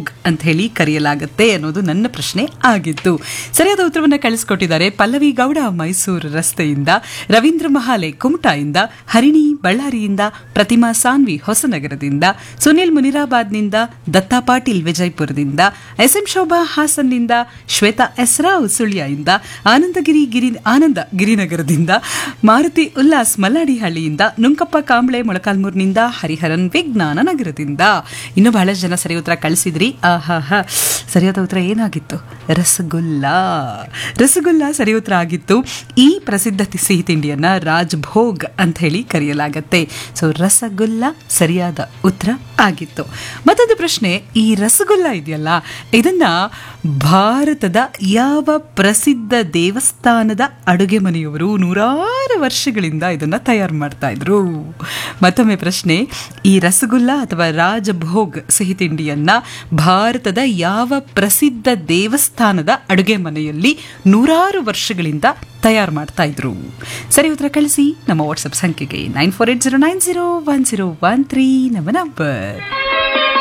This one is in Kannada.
ಭೋಗ್ ಅಂತ ಹೇಳಿ ಕರೆಯಲಾಗುತ್ತೆ ಅನ್ನೋದು ನನ್ನ ಪ್ರಶ್ನೆ ಆಗಿತ್ತು ಸರಿಯಾದ ಉತ್ತರವನ್ನು ಕಳಿಸ್ಕೊಟ್ಟಿದ್ದಾರೆ ಪಲ್ಲವಿ ಗೌಡ ಮೈಸೂರು ರಸ್ತೆಯಿಂದ ರವೀಂದ್ರ ಮಹಾಲೆ ಕುಮಟಾಯಿಂದ ಹರಿಣಿ ಬಳ್ಳಾರಿಯಿಂದ ಪ್ರತಿಮಾ ಸಾನ್ವಿ ಹೊಸನಗರದಿಂದ ಸುನಿಲ್ ಮುನಿರಾಬಾದ್ನಿಂದ ದತ್ತಾ ಪಾಟೀಲ್ ವಿಜಯಪುರದಿಂದ ಎಸ್ ಎಂ ಶೋಭಾ ಹಾಸನ್ನಿಂದ ಶ್ವೇತಾ ಎಸ್ ರಾವ್ ಸುಳ್ಯದಿಂದ ಆನಂದಗಿರಿ ಗಿರಿ ಆನಂದ ಗಿರಿನಗರದಿಂದ ಮಾರುತಿ ಉಲ್ಲಾಸ್ ಮಲ್ಲಾಡಿಹಳ್ಳಿಯಿಂದ ನುಂಕಪ್ಪ ಕಾಂಬ್ಳೆ ಮೊಳಕಾಲ್ಮೂರ್ನಿಂದ ಹರಿಹರನ್ ವಿಜ್ಞಾನ ನಗರದಿಂದ ಇನ್ನು ಬಹಳಷ್ಟು ಜನ ಸರಿ ಉತ್ತರ ಕಳಿಸಿದ್ರಿ ಆಹಾ ಸರಿಯಾದ ಉತ್ತರ ಏನಾಗಿತ್ತು ರಸಗುಲ್ಲಾ ರಸಗುಲ್ಲಾ ಸರಿ ಉತ್ತರ ಆಗಿತ್ತು ಈ ಪ್ರಸಿದ್ಧ ತಿ- ಸಿಹಿ ತಿಂಡಿಯನ್ನ ರಾಜ್ ಭೋಗ್ ಅಂತ ಹೇಳಿ ಕರೆಯಲಾಗತ್ತೆ ಸೊ ರಸಗುಲ್ಲ ಸರಿಯಾದ ಉತ್ತರ ಆಗಿತ್ತು ಮತ್ತೊಂದು ಪ್ರಶ್ನೆ ಈ ರಸಗುಲ್ಲ ಇದೆಯಲ್ಲ ಇದನ್ನ ಭಾರತದ ಯಾವ ಪ್ರಸಿದ್ಧ ದೇವಸ್ಥಾನದ ಅಡುಗೆ ಮನೆಯವರು ನೂರಾರು ವರ್ಷಗಳಿಂದ ಇದನ್ನ ತಯಾರು ಮಾಡ್ತಾ ಇದ್ರು ಮತ್ತೊಮ್ಮೆ ಪ್ರಶ್ನೆ ಈ ರಸಗುಲ್ಲ ಅಥವಾ ರಾಜಭೋಗ್ ಸಿಹಿ ತಿಂಡಿಯನ್ನ ಭಾರತದ ಯಾವ ಪ್ರಸಿದ್ಧ ದೇವಸ್ಥಾನದ ಅಡುಗೆ ಮನೆಯಲ್ಲಿ ನೂರಾರು ವರ್ಷಗಳಿಂದ ತಯಾರು ಮಾಡ್ತಾ ಇದ್ರು ಸರಿ ಉತ್ತರ ಕಳಿಸಿ ನಮ್ಮ ವಾಟ್ಸಪ್ ಸಂಖ್ಯೆಗೆ nine four eight zero nine zero one zero one three ನಮ್ಮ ನಂಬರ್